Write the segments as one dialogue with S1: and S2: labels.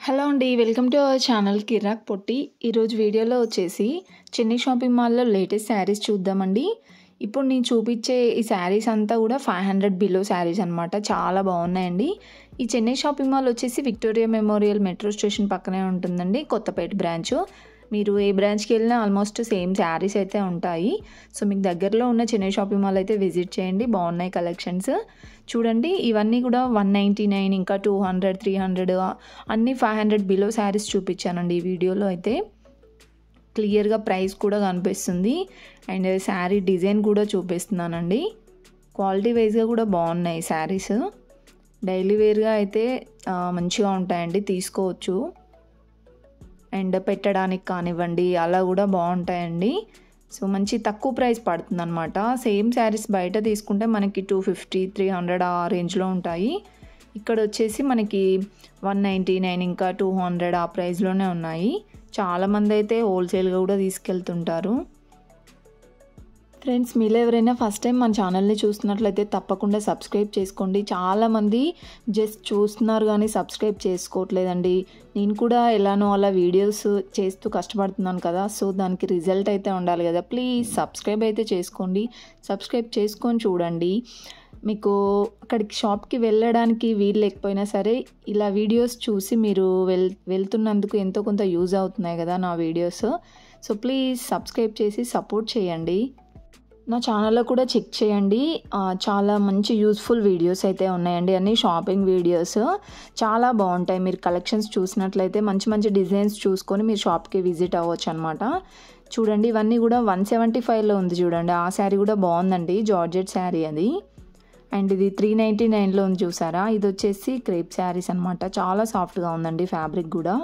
S1: hello అండి welcome to our channel కిరాక్ పొట్టి ఈరోజు వీడియోలో వచ్చేసి చెన్నై షాపింగ్ మాల్లో లేటెస్ట్ శారీస్ చూద్దామండి ఇప్పుడు నేను చూపించే ఈ శారీస్ అంతా కూడా ఫైవ్ హండ్రెడ్ బిలో శారీస్ అనమాట చాలా బాగున్నాయండి ఈ చెన్నై షాపింగ్ మాల్ వచ్చేసి విక్టోరియా మెమోరియల్ మెట్రో స్టేషన్ పక్కనే ఉంటుందండి కొత్తపేట బ్రాంచ్ మీరు ఏ బ్రాంచ్కి వెళ్ళినా ఆల్మోస్ట్ సేమ్ శారీస్ అయితే ఉంటాయి సో మీకు దగ్గరలో ఉన్న చెన్నై షాపింగ్ మాల్ అయితే విజిట్ చేయండి బాగున్నాయి కలెక్షన్స్ చూడండి ఇవన్నీ కూడా వన్ నైంటీ నైన్ ఇంకా టూ హండ్రెడ్ త్రీ హండ్రెడ్ అన్నీ ఫైవ్ హండ్రెడ్ బిలో శారీస్ చూపించానండి ఈ వీడియోలో అయితే క్లియర్గా ప్రైస్ కూడా కనిపిస్తుంది అండ్ శారీ డిజైన్ కూడా చూపిస్తున్నానండి క్వాలిటీ వైజ్గా కూడా బాగున్నాయి శారీస్ డైలీ వేర్గా అయితే మంచిగా ఉంటాయండి తీసుకోవచ్చు అండ్ పెట్టడానికి కానివ్వండి అలా కూడా బాగుంటాయండి సో మంచి తక్కువ ప్రైస్ పడుతుంది అనమాట సేమ్ శారీస్ బయట తీసుకుంటే మనకి టూ ఫిఫ్టీ త్రీ హండ్రెడ్ ఆ రేంజ్లో ఉంటాయి ఇక్కడ వచ్చేసి మనకి వన్ నైంటీ నైన్ ఇంకా టూ హండ్రెడ్ ఆ ప్రైస్లోనే ఉన్నాయి చాలామంది అయితే హోల్సేల్గా కూడా తీసుకెళ్తుంటారు ఫ్రెండ్స్ మీరు ఎవరైనా ఫస్ట్ టైం మన ఛానల్ని చూస్తున్నట్లయితే తప్పకుండా సబ్స్క్రైబ్ చేసుకోండి చాలామంది జస్ట్ చూస్తున్నారు కానీ సబ్స్క్రైబ్ చేసుకోవట్లేదండి నేను కూడా ఎలానో అలా వీడియోస్ చేస్తూ కష్టపడుతున్నాను కదా సో దానికి రిజల్ట్ అయితే ఉండాలి కదా ప్లీజ్ సబ్స్క్రైబ్ అయితే చేసుకోండి సబ్స్క్రైబ్ చేసుకొని చూడండి మీకు అక్కడికి షాప్కి వెళ్ళడానికి వీలు లేకపోయినా సరే ఇలా వీడియోస్ చూసి మీరు వెల్ వెళ్తున్నందుకు ఎంతో కొంత యూజ్ అవుతున్నాయి కదా నా వీడియోస్ సో ప్లీజ్ సబ్స్క్రైబ్ చేసి సపోర్ట్ చేయండి నా ఛానల్లో కూడా చెక్ చేయండి చాలా మంచి యూస్ఫుల్ వీడియోస్ అయితే ఉన్నాయండి అన్ని షాపింగ్ వీడియోస్ చాలా బాగుంటాయి మీరు కలెక్షన్స్ చూసినట్లయితే మంచి మంచి డిజైన్స్ చూసుకొని మీరు షాప్కి విజిట్ అవ్వచ్చు అనమాట చూడండి ఇవన్నీ కూడా వన్ సెవెంటీ ఫైవ్లో ఉంది చూడండి ఆ శారీ కూడా బాగుందండి జార్జెట్ శారీ అది అండ్ ఇది త్రీ నైంటీ నైన్లో ఉంది చూసారా ఇది వచ్చేసి క్రేప్ శారీస్ అనమాట చాలా సాఫ్ట్గా ఉందండి ఫ్యాబ్రిక్ కూడా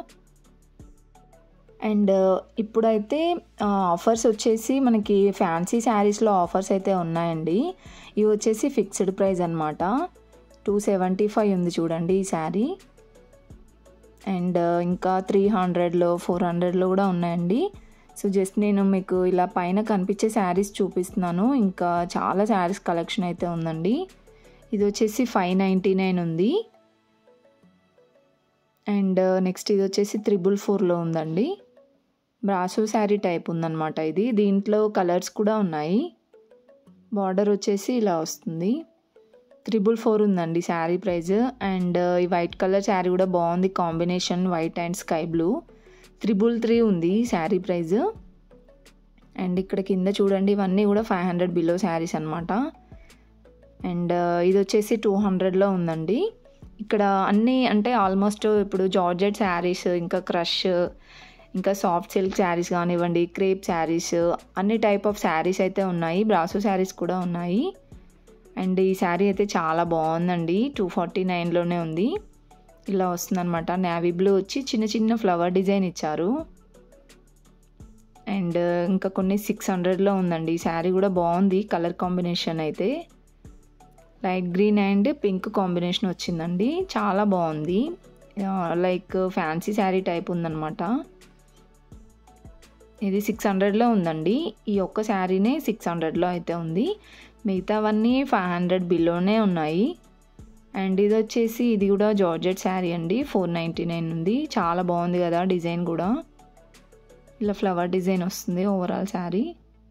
S1: అండ్ ఇప్పుడైతే ఆఫర్స్ వచ్చేసి మనకి ఫ్యాన్సీ శారీస్లో ఆఫర్స్ అయితే ఉన్నాయండి ఇవి వచ్చేసి ఫిక్స్డ్ ప్రైస్ అనమాట టూ సెవెంటీ ఫైవ్ ఉంది చూడండి ఈ శారీ అండ్ ఇంకా త్రీ హండ్రెడ్లో ఫోర్ హండ్రెడ్లో కూడా ఉన్నాయండి సో జస్ట్ నేను మీకు ఇలా పైన కనిపించే శారీస్ చూపిస్తున్నాను ఇంకా చాలా శారీస్ కలెక్షన్ అయితే ఉందండి ఇది వచ్చేసి ఫైవ్ నైంటీ నైన్ ఉంది అండ్ నెక్స్ట్ ఇది వచ్చేసి త్రిబుల్ ఫోర్లో ఉందండి బ్రాసో శారీ టైప్ ఉందన్నమాట ఇది దీంట్లో కలర్స్ కూడా ఉన్నాయి బార్డర్ వచ్చేసి ఇలా వస్తుంది త్రిబుల్ ఫోర్ ఉందండి శారీ ప్రైస్ అండ్ ఈ వైట్ కలర్ శారీ కూడా బాగుంది combination white and sky blue triple three ఉంది శారీ ప్రైస్ అండ్ ఇక్కడ కింద చూడండి ఇవన్నీ కూడా ఫైవ్ హండ్రెడ్ బిలో శారీస్ అనమాట అండ్ ఇది వచ్చేసి టూ హండ్రెడ్లో ఉందండి ఇక్కడ అన్నీ అంటే ఆల్మోస్ట్ ఇప్పుడు జార్జెట్ శారీస్ ఇంకా క్రష్ ఇంకా సాఫ్ట్ సిల్క్ శారీస్ కానివ్వండి క్రేప్ శారీస్ అన్ని టైప్ ఆఫ్ శారీస్ అయితే ఉన్నాయి బ్రాసో శారీస్ కూడా ఉన్నాయి అండ్ ఈ శారీ అయితే చాలా బాగుందండి టూ ఫార్టీ నైన్లోనే ఉంది ఇలా వస్తుందన్నమాట నావీ బ్లూ వచ్చి చిన్న చిన్న ఫ్లవర్ డిజైన్ ఇచ్చారు అండ్ ఇంకా కొన్ని సిక్స్ హండ్రెడ్లో ఉందండి ఈ శారీ కూడా బాగుంది కలర్ కాంబినేషన్ అయితే light green and pink combination వచ్చిందండి చాలా బాగుంది లైక్ ఫ్యాన్సీ శారీ టైప్ ఉందన్నమాట ఇది సిక్స్ హండ్రెడ్లో ఉందండి ఈ ఒక్క శారీనే సిక్స్ హండ్రెడ్లో అయితే ఉంది మిగతావన్నీ ఫైవ్ హండ్రెడ్ బిలోనే ఉన్నాయి అండ్ ఇది వచ్చేసి ఇది కూడా జార్జెట్ శారీ అండి ఫోర్ నైంటీ నైన్ ఉంది చాలా బాగుంది కదా డిజైన్ కూడా ఇలా ఫ్లవర్ డిజైన్ వస్తుంది ఓవరాల్ శారీ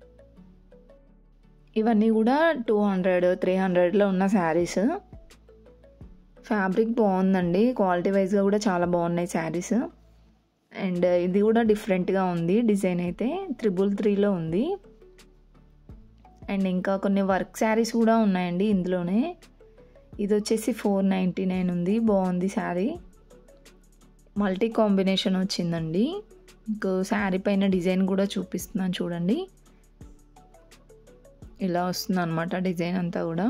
S1: ఇవన్నీ కూడా టూ హండ్రెడ్ త్రీ హండ్రెడ్లో ఉన్న శారీస్ ఫ్యాబ్రిక్ బాగుందండి క్వాలిటీ వైజ్గా కూడా చాలా బాగున్నాయి శారీస్ అండ్ ఇది కూడా డిఫరెంట్గా ఉంది డిజైన్ అయితే త్రిబుల్ త్రీలో ఉంది అండ్ ఇంకా కొన్ని వర్క్ శారీస్ కూడా ఉన్నాయండి ఇందులోనే ఇది వచ్చేసి ఫోర్ నైంటీ నైన్ ఉంది బాగుంది శారీ మల్టీ కాంబినేషన్ వచ్చిందండి మీకు శారీ పైన డిజైన్ కూడా చూపిస్తున్నాను చూడండి ఇలా వస్తుంది అనమాట డిజైన్ అంతా కూడా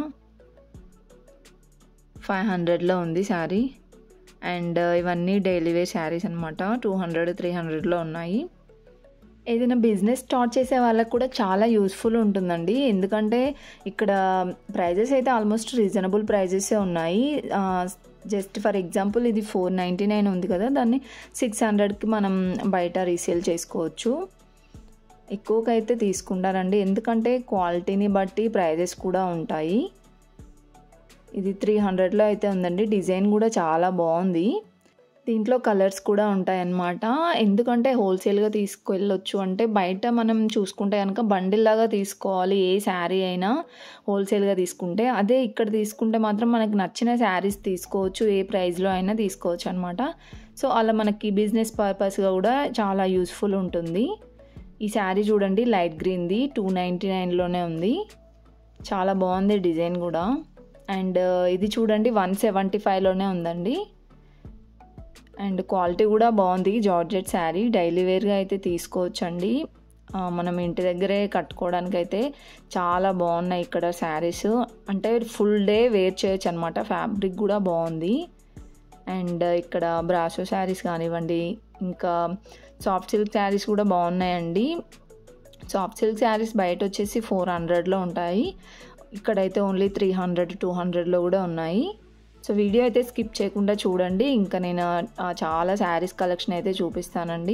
S1: ఫైవ్ హండ్రెడ్లో ఉంది శారీ అండ్ ఇవన్నీ డైలీ వేర్ శారీస్ అనమాట టూ హండ్రెడ్ త్రీ హండ్రెడ్లో ఉన్నాయి ఏదైనా బిజినెస్ స్టార్ట్ చేసే వాళ్ళకు కూడా చాలా యూస్ఫుల్ ఉంటుందండి ఎందుకంటే ఇక్కడ ప్రైజెస్ అయితే ఆల్మోస్ట్ రీజనబుల్ ప్రైజెసే ఉన్నాయి జస్ట్ ఫర్ ఎగ్జాంపుల్ ఇది ఫోర్ నైంటీ నైన్ ఉంది కదా దాన్ని సిక్స్ హండ్రెడ్కి మనం బయట రీసేల్ చేసుకోవచ్చు ఎక్కువగా అయితే తీసుకుంటారండి ఎందుకంటే క్వాలిటీని బట్టి ప్రైజెస్ కూడా ఉంటాయి ఇది త్రీ హండ్రెడ్లో అయితే ఉందండి డిజైన్ కూడా చాలా బాగుంది దీంట్లో కలర్స్ కూడా ఉంటాయన్నమాట ఎందుకంటే హోల్సేల్గా తీసుకెళ్ళొచ్చు అంటే బయట మనం చూసుకుంటే కనుక బండిల్లాగా తీసుకోవాలి ఏ శారీ అయినా హోల్సేల్గా తీసుకుంటే అదే ఇక్కడ తీసుకుంటే మాత్రం మనకు నచ్చిన శారీస్ తీసుకోవచ్చు ఏ ప్రైస్లో అయినా తీసుకోవచ్చు అనమాట సో అలా మనకి బిజినెస్ పర్పస్గా కూడా చాలా యూస్ఫుల్ ఉంటుంది ఈ శారీ చూడండి లైట్ గ్రీన్ది టూ నైంటీ నైన్లోనే ఉంది చాలా బాగుంది డిజైన్ కూడా అండ్ ఇది చూడండి వన్ సెవెంటీ ఫైవ్లోనే ఉందండి అండ్ క్వాలిటీ కూడా బాగుంది జార్జెట్ శారీ డైలీ వేర్గా అయితే తీసుకోవచ్చండి మనం ఇంటి దగ్గరే కట్టుకోవడానికి అయితే చాలా బాగున్నాయి ఇక్కడ శారీస్ అంటే ఫుల్ డే వేర్ చేయొచ్చు అనమాట ఫ్యాబ్రిక్ కూడా బాగుంది అండ్ ఇక్కడ బ్రాసో శారీస్ కానివ్వండి ఇంకా సాఫ్ట్ సిల్క్ శారీస్ కూడా బాగున్నాయండి సాఫ్ట్ సిల్క్ శారీస్ బయట వచ్చేసి ఫోర్ హండ్రెడ్లో ఉంటాయి ఇక్కడైతే ఓన్లీ త్రీ హండ్రెడ్ టూ హండ్రెడ్లో కూడా ఉన్నాయి సో వీడియో అయితే స్కిప్ చేయకుండా చూడండి ఇంకా నేను చాలా శారీస్ కలెక్షన్ అయితే చూపిస్తానండి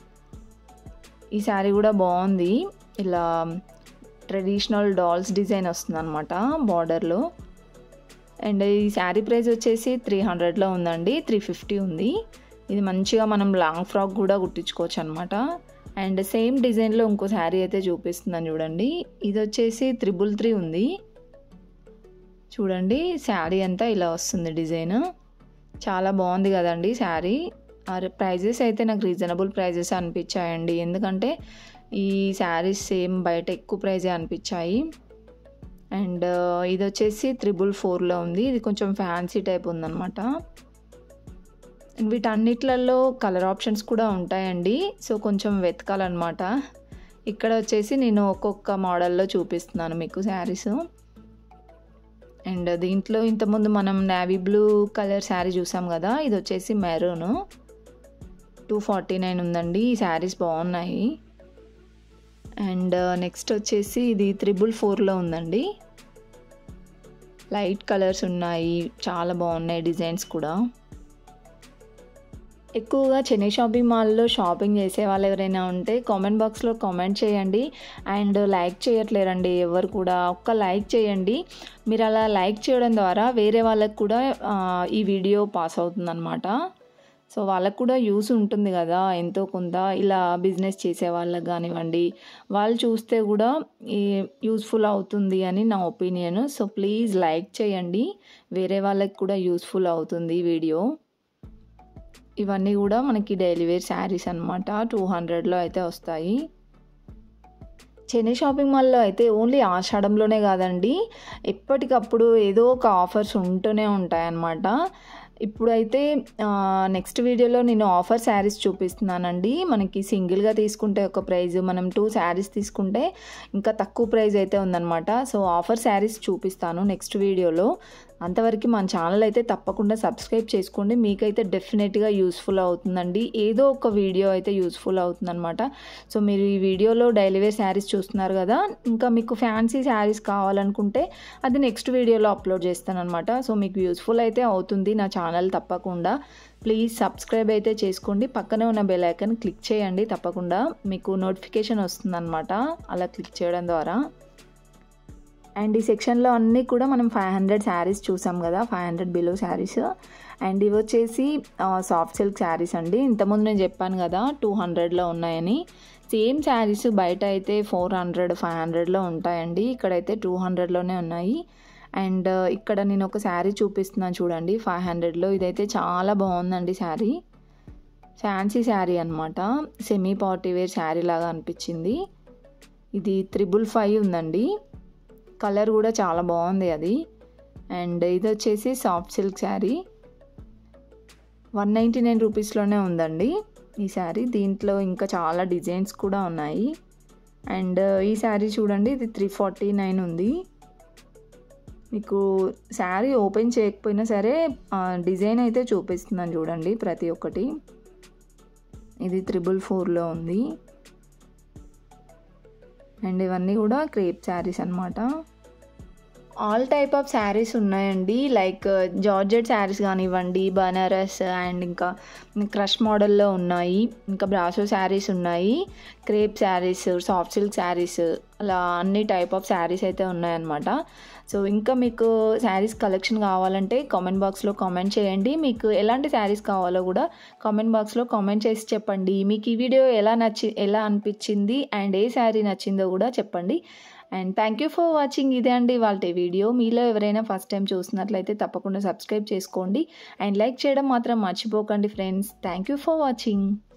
S1: ఈ శారీ కూడా బాగుంది ఇలా ట్రెడిషనల్ డాల్స్ డిజైన్ వస్తుంది అనమాట బార్డర్లో అండ్ ఈ శారీ ప్రైస్ వచ్చేసి త్రీ హండ్రెడ్లో ఉందండి త్రీ ఫిఫ్టీ ఉంది ఇది మంచిగా మనం లాంగ్ ఫ్రాక్ కూడా కుట్టించుకోవచ్చు అనమాట అండ్ సేమ్ డిజైన్లో ఇంకో శారీ అయితే చూపిస్తున్నాను చూడండి ఇది వచ్చేసి త్రిబుల్ త్రీ ఉంది చూడండి శారీ అంతా ఇలా వస్తుంది డిజైన్ చాలా బాగుంది కదండి శారీ ప్రైజెస్ అయితే నాకు రీజనబుల్ ప్రైజెస్ అనిపించాయండి ఎందుకంటే ఈ శారీస్ సేమ్ బయట ఎక్కువ ప్రైజే అనిపించాయి అండ్ ఇది వచ్చేసి త్రిబుల్ ఫోర్లో ఉంది ఇది కొంచెం ఫ్యాన్సీ టైప్ ఉందన్నమాట వీటన్నిట్లలో కలర్ ఆప్షన్స్ కూడా ఉంటాయండి సో కొంచెం వెతకాలన్నమాట ఇక్కడ వచ్చేసి నేను ఒక్కొక్క మోడల్లో చూపిస్తున్నాను మీకు శారీస్ అండ్ దీంట్లో ఇంతకుముందు మనం నావీ బ్లూ కలర్ శారీ చూసాం కదా ఇది వచ్చేసి మెరూన్ టూ ఫార్టీ నైన్ ఉందండి ఈ శారీస్ బాగున్నాయి అండ్ నెక్స్ట్ వచ్చేసి ఇది త్రిబుల్ ఫోర్లో ఉందండి లైట్ కలర్స్ ఉన్నాయి చాలా బాగున్నాయి డిజైన్స్ కూడా ఎక్కువగా చెన్నై షాపింగ్ మాల్లో షాపింగ్ చేసే వాళ్ళు ఎవరైనా ఉంటే కామెంట్ బాక్స్లో కామెంట్ చేయండి అండ్ లైక్ చేయట్లేరండి ఎవరు కూడా ఒక్క లైక్ చేయండి మీరు అలా లైక్ చేయడం ద్వారా వేరే వాళ్ళకి కూడా ఈ వీడియో పాస్ అవుతుందన్నమాట సో వాళ్ళకు కూడా యూస్ ఉంటుంది కదా ఎంతో కొంత ఇలా బిజినెస్ చేసే వాళ్ళకి కానివ్వండి వాళ్ళు చూస్తే కూడా ఈ యూస్ఫుల్ అవుతుంది అని నా ఒపీనియన్ సో ప్లీజ్ లైక్ చేయండి వేరే వాళ్ళకి కూడా యూస్ఫుల్ అవుతుంది వీడియో ఇవన్నీ కూడా మనకి డైలీ వేర్ శారీస్ అనమాట టూ హండ్రెడ్లో అయితే వస్తాయి చెన్నై షాపింగ్ మాల్లో అయితే ఓన్లీ ఆషాఢంలోనే కాదండి ఎప్పటికప్పుడు ఏదో ఒక ఆఫర్స్ ఉంటూనే ఉంటాయన్నమాట ఇప్పుడైతే నెక్స్ట్ వీడియోలో నేను ఆఫర్ శారీస్ చూపిస్తున్నానండి మనకి సింగిల్గా తీసుకుంటే ఒక ప్రైజ్ మనం టూ శారీస్ తీసుకుంటే ఇంకా తక్కువ ప్రైజ్ అయితే ఉందన్నమాట సో ఆఫర్ శారీస్ చూపిస్తాను నెక్స్ట్ వీడియోలో అంతవరకు మన ఛానల్ అయితే తప్పకుండా సబ్స్క్రైబ్ చేసుకోండి మీకైతే డెఫినెట్గా యూస్ఫుల్ అవుతుందండి ఏదో ఒక వీడియో అయితే యూస్ఫుల్ అవుతుందన్నమాట సో మీరు ఈ వీడియోలో డైలీ వేర్ శారీస్ చూస్తున్నారు కదా ఇంకా మీకు ఫ్యాన్సీ శారీస్ కావాలనుకుంటే అది నెక్స్ట్ వీడియోలో అప్లోడ్ చేస్తాను అనమాట సో మీకు యూస్ఫుల్ అయితే అవుతుంది నా ఛానల్ తప్పకుండా ప్లీజ్ సబ్స్క్రైబ్ అయితే చేసుకోండి పక్కనే ఉన్న బెల్ ఐకన్ క్లిక్ చేయండి తప్పకుండా మీకు నోటిఫికేషన్ వస్తుందన్నమాట అలా క్లిక్ చేయడం ద్వారా అండ్ ఈ సెక్షన్లో అన్నీ కూడా మనం ఫైవ్ హండ్రెడ్ శారీస్ చూసాం కదా five hundred below sarees and ఇవి వచ్చేసి సాఫ్ట్ సిల్క్ శారీస్ అండి ఇంతకుముందు నేను చెప్పాను కదా టూ హండ్రెడ్లో ఉన్నాయని సేమ్ శారీస్ బయట అయితే ఫోర్ హండ్రెడ్ ఫైవ్ హండ్రెడ్లో ఉంటాయండి ఇక్కడైతే టూ హండ్రెడ్లోనే ఉన్నాయి అండ్ ఇక్కడ నేను ఒక శారీ చూపిస్తున్నాను చూడండి ఫైవ్ హండ్రెడ్లో ఇదైతే చాలా బాగుందండి శారీ ఫ్యాన్సీ శారీ అనమాట సెమీ పార్టీ వేర్ శారీ లాగా అనిపించింది ఇది త్రిబుల్ ఫైవ్ ఉందండి కలర్ కూడా చాలా బాగుంది అది అండ్ ఇది వచ్చేసి soft silk saree one ninety nine రూపీస్లోనే ఉందండి ఈ శారీ దీంట్లో ఇంకా చాలా డిజైన్స్ కూడా ఉన్నాయి అండ్ ఈ శారీ చూడండి ఇది త్రీ ఫార్టీ నైన్ ఉంది మీకు శారీ ఓపెన్ చేయకపోయినా సరే డిజైన్ అయితే చూపిస్తున్నాను చూడండి ప్రతి ఒక్కటి ఇది త్రిబుల్ ఫోర్లో ఉంది అండ్ ఇవన్నీ కూడా క్రేప్ శారీస్ అనమాట ఆల్ టైప్ ఆఫ్ శారీస్ ఉన్నాయండి లైక్ జార్జెట్ శారీస్ కానివ్వండి బనారస్ అండ్ ఇంకా క్రష్ మోడల్లో ఉన్నాయి ఇంకా బ్రాసో శారీస్ ఉన్నాయి crepe sarees soft silk sarees అలా అన్ని టైప్ ఆఫ్ శారీస్ అయితే ఉన్నాయన్నమాట సో ఇంకా మీకు శారీస్ కలెక్షన్ కావాలంటే కామెంట్ బాక్స్లో కామెంట్ చేయండి మీకు ఎలాంటి శారీస్ కావాలో కూడా కామెంట్ బాక్స్లో కామెంట్ చేసి చెప్పండి మీకు ఈ వీడియో ఎలా నచ్చి ఎలా అనిపించింది అండ్ ఏ శారీ నచ్చిందో కూడా చెప్పండి and thank you for watching ఇదే అండి వాళ్ళ వీడియో మీలో ఎవరైనా ఫస్ట్ టైం చూసినట్లయితే తప్పకుండా సబ్స్క్రైబ్ చేసుకోండి అండ్ లైక్ చేయడం మాత్రం మర్చిపోకండి friends thank you for watching